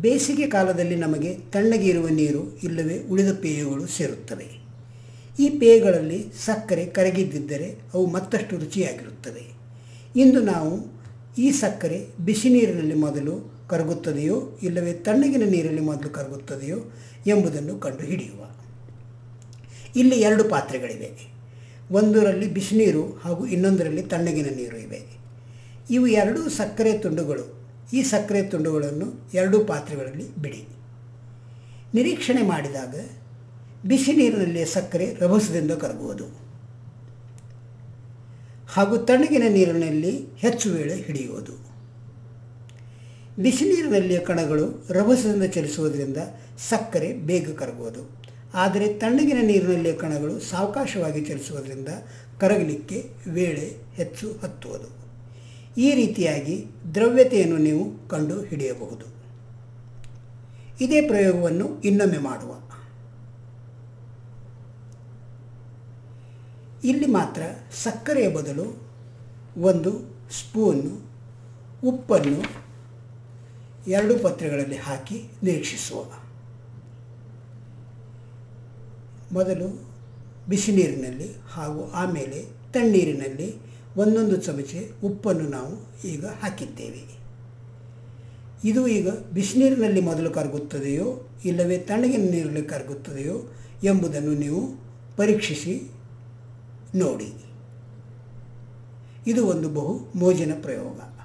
ಬೇಸಿಗೆ ಕಾಲದಲ್ಲಿ ನಮಗೆ ತಣ್ಣಗೆ ಇರುವ ನೀರು ಇಲ್ಲವೇ ಉಳಿದ ಪೇಯಗಳು ಸೇರುತ್ತವೆ ಈ ಪೇಯಗಳಲ್ಲಿ ಸಕ್ಕರೆ ಕರಗಿದ್ದಿದ್ದರೆ ಅವು ಮತ್ತಷ್ಟು ರುಚಿಯಾಗಿರುತ್ತವೆ ಇಂದು ನಾವು ಈ ಸಕ್ಕರೆ ಬಿಸಿ ನೀರಿನಲ್ಲಿ ಮೊದಲು ಕರಗುತ್ತದೆಯೋ ಇಲ್ಲವೇ ತಣ್ಣಗಿನ ನೀರಲ್ಲಿ ಮೊದಲು ಕರಗುತ್ತದೆಯೋ ಎಂಬುದನ್ನು ಕಂಡುಹಿಡಿಯುವ ಇಲ್ಲಿ ಎರಡು ಪಾತ್ರೆಗಳಿವೆ ಒಂದರಲ್ಲಿ ಬಿಸಿನೀರು ಹಾಗೂ ಇನ್ನೊಂದರಲ್ಲಿ ತಣ್ಣಗಿನ ನೀರು ಇವೆ ಇವು ಎರಡೂ ಸಕ್ಕರೆ ತುಂಡುಗಳು ಈ ಸಕ್ಕರೆ ತುಂಡುಗಳನ್ನು ಎರಡೂ ಪಾತ್ರೆಗಳಲ್ಲಿ ಬಿಡಿ ನಿರೀಕ್ಷಣೆ ಮಾಡಿದಾಗ ಬಿಸಿ ನೀರಿನಲ್ಲಿ ಸಕ್ಕರೆ ರಭಸದಿಂದ ಕರಗುವುದು ಹಾಗೂ ತಣ್ಣಗಿನ ನೀರಿನಲ್ಲಿ ಹೆಚ್ಚು ವೇಳೆ ಹಿಡಿಯುವುದು ಬಿಸಿ ನೀರಿನಲ್ಲಿಯ ಕಣಗಳು ರಭಸದಿಂದ ಚಲಿಸುವುದರಿಂದ ಸಕ್ಕರೆ ಬೇಗ ಕರಗುವುದು ಆದರೆ ತಣ್ಣಗಿನ ನೀರಿನಲ್ಲಿಯ ಕಣಗಳು ಸಾವಕಾಶವಾಗಿ ಚಲಿಸುವುದರಿಂದ ಕರಗಲಿಕ್ಕೆ ವೇಳೆ ಹೆಚ್ಚು ಹತ್ತುವುದು ಈ ರೀತಿಯಾಗಿ ದ್ರವ್ಯತೆಯನ್ನು ನೀವು ಕಂಡು ಹಿಡಿಯಬಹುದು ಇದೇ ಪ್ರಯೋಗವನ್ನು ಇನ್ನೊಮ್ಮೆ ಮಾಡುವ ಇಲ್ಲಿ ಮಾತ್ರ ಸಕ್ಕರೆಯ ಬದಲು ಒಂದು ಸ್ಪೂನು ಉಪ್ಪನ್ನು ಎರಡು ಪತ್ರೆಗಳಲ್ಲಿ ಹಾಕಿ ನಿರೀಕ್ಷಿಸುವ ಮೊದಲು ಬಿಸಿ ನೀರಿನಲ್ಲಿ ಹಾಗೂ ಆಮೇಲೆ ತಣ್ಣೀರಿನಲ್ಲಿ ಒಂದೊಂದು ಚಮಚೆ ಉಪ್ಪನ್ನು ನಾವು ಈಗ ಹಾಕಿದ್ದೇವೆ ಇದು ಈಗ ಬಿಸಿನೀರಿನಲ್ಲಿ ಮೊದಲು ಕರಗುತ್ತದೆಯೋ ಇಲ್ಲವೇ ತಣ್ಣಗಿನ ನೀರಲ್ಲಿ ಕರಗುತ್ತದೆಯೋ ಎಂಬುದನ್ನು ನೀವು ಪರೀಕ್ಷಿಸಿ ನೋಡಿ ಇದು ಒಂದು ಬಹು ಮೋಜಿನ ಪ್ರಯೋಗ